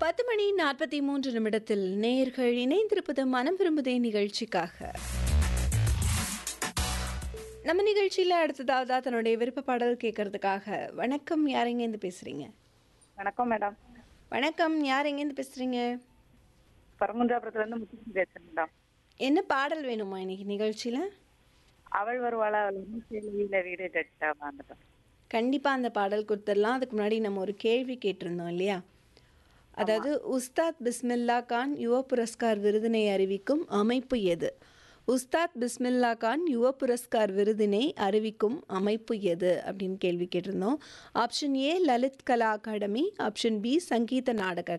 பத்து மணி நாற்பத்தி மூன்று நிமிடத்தில் நேயர்கள் இணைந்திருப்பது மனம் விரும்புதே நிகழ்ச்சிக்காக நம்ம நிகழ்ச்சியில் அடுத்ததாவதா தன்னுடைய விருப்ப பாடல் கேட்கறதுக்காக வணக்கம் யார் எங்கேருந்து பேசுறீங்க வணக்கம் மேடம் வணக்கம் யார் எங்கேருந்து பேசுறீங்க பரங்குன்றாபுரத்துல இருந்து முத்துக்கு பேசுறேன் மேடம் என்ன பாடல் வேணுமா இன்னைக்கு நிகழ்ச்சியில் அவள் வருவாளா அவள் வந்து கேள்வியில வீடு கட்டா வந்துட்டோம் கண்டிப்பாக அந்த பாடல் கொடுத்துடலாம் அதுக்கு முன்னாடி நம்ம ஒரு கேள்வி கேட்டிருந்தோம் இல்லையா அதாவது உஸ்தாத் பிஸ்மில்லா கான் யுவ புரஸ்கார் விருதினை அறிவிக்கும் அமைப்பு எது உஸ்தாத் பிஸ்மில்லா கான் யுவ புரஸ்கார் விருதினை அறிவிக்கும் அமைப்பு எது அப்படின்னு கேள்வி கேட்டிருந்தோம் option A Lalit Kala academy option B Sangeet நாடக